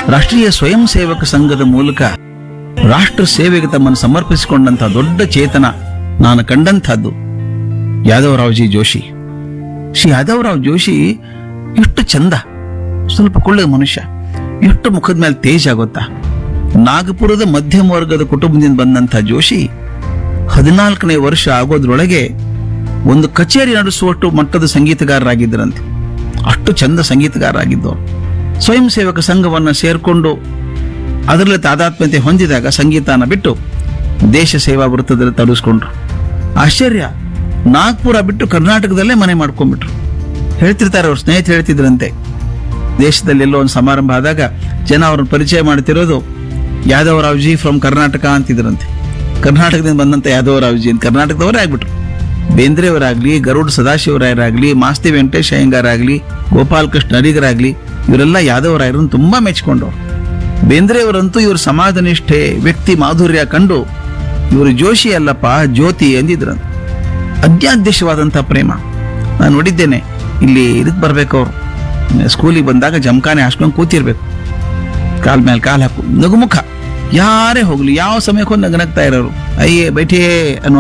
ರಾಷ್ಟ್ರೀಯ ಸ್ವಯಂ ಸೇವಕ ಸಂಘದ ಮೂಲಕ ರಾಷ್ಟ್ರ ಸೇವೆಗೆ ತಮ್ಮನ್ನು ಸಮರ್ಪಿಸಿಕೊಂಡಂತಹ ದೊಡ್ಡ ಚೇತನ ನಾನು ಕಂಡಂಥದ್ದು ಯಾದವರಾವ್ಜಿ ಜೋಶಿ ಶ್ರೀ ಯಾದವರಾವ್ ಜೋಶಿ ಎಷ್ಟು ಚಂದ ಸ್ವಲ್ಪ ಕುಳ್ಳಗ ಮನುಷ್ಯ ಎಷ್ಟು ಮುಖದ ಮೇಲೆ ತೇಜ್ ಆಗುತ್ತಾ ನಾಗಪುರದ ಮಧ್ಯಮ ವರ್ಗದ ಕುಟುಂಬದಿಂದ ಬಂದಂಥ ಜೋಶಿ ಹದಿನಾಲ್ಕನೇ ವರ್ಷ ಆಗೋದ್ರೊಳಗೆ ಒಂದು ಕಚೇರಿ ನಡೆಸುವಷ್ಟು ಮಟ್ಟದ ಸಂಗೀತಗಾರರಾಗಿದ್ದರಂತೆ ಅಷ್ಟು ಚಂದ ಸಂಗೀತಗಾರರಾಗಿದ್ದವರು ಸ್ವಯಂ ಸೇವಕ ಸಂಘವನ್ನು ಸೇರ್ಕೊಂಡು ಅದರಲ್ಲಿ ತಾದಾತ್ಮ್ಯತೆ ಹೊಂದಿದಾಗ ಸಂಗೀತನ ಬಿಟ್ಟು ದೇಶ ಸೇವಾ ವೃತ್ತದಲ್ಲಿ ತೊಡಗಿಸ್ಕೊಂಡ್ರು ಆಶ್ಚರ್ಯ ನಾಗ್ಪುರ ಬಿಟ್ಟು ಕರ್ನಾಟಕದಲ್ಲೇ ಮನೆ ಮಾಡ್ಕೊಂಡ್ಬಿಟ್ರು ಹೇಳ್ತಿರ್ತಾರೆ ಅವ್ರ ಸ್ನೇಹಿತರು ಹೇಳ್ತಿದ್ರಂತೆ ದೇಶದಲ್ಲಿ ಎಲ್ಲೋ ಒಂದು ಸಮಾರಂಭ ಆದಾಗ ಜನ ಅವ್ರನ್ನ ಪರಿಚಯ ಮಾಡ್ತಿರೋದು ಯಾದವರಾವ್ಜಿ ಫ್ರಮ್ ಕರ್ನಾಟಕ ಅಂತಿದ್ರಂತೆ ಕರ್ನಾಟಕದಿಂದ ಬಂದಂತ ಯಾದವರಾವ್ಜಿ ಅಂತ ಕರ್ನಾಟಕದವರೇ ಆಗ್ಬಿಟ್ರು ಬೇಂದ್ರೆಯವರಾಗ್ಲಿ ಗರುಡ್ ಸದಾಶಿವರಾಯರಾಗ್ಲಿ ಮಾಸ್ತಿ ವೆಂಕಟೇಶ್ ಅಯ್ಯಂಗಾರಾಗ್ಲಿ ಗೋಪಾಲಕೃಷ್ಣ ಅಡಿಗರಾಗ್ಲಿ ಇವರೆಲ್ಲ ಯಾದವರಾಯರನ್ನು ತುಂಬಾ ಮೆಚ್ಕೊಂಡವ್ರು ಬೇಂದ್ರೆಯವರಂತೂ ಇವ್ರ ಸಮಾಜ ನಿಷ್ಠೆ ವ್ಯಕ್ತಿ ಮಾಧುರ್ಯ ಕಂಡು ಇವರು ಜೋಶಿ ಅಲ್ಲಪ್ಪ ಜ್ಯೋತಿ ಎಂದಿದ್ರಂತೆ ಅತ್ಯಾದೇಶವಾದಂಥ ಪ್ರೇಮ ನಾನು ನೋಡಿದ್ದೇನೆ ಇಲ್ಲಿ ಇದಕ್ಕೆ ಬರ್ಬೇಕು ಅವರು ಸ್ಕೂಲಿಗೆ ಬಂದಾಗ ಜಮಖಾನೆ ಹಾಸ್ಕೊಂಡು ಕೂತಿರ್ಬೇಕು ಕಾಲ್ ಮೇಲೆ ಕಾಲ್ ಹಾಕು ನಗುಮುಖ ಯಾರೇ ಹೋಗ್ಲಿ ಯಾವ ಸಮಯಕ್ಕೂ ನಗನಗ್ತಾ ಇರೋರು ಅಯ್ಯೇ ಬೈಠೇ ಅನ್ನೋ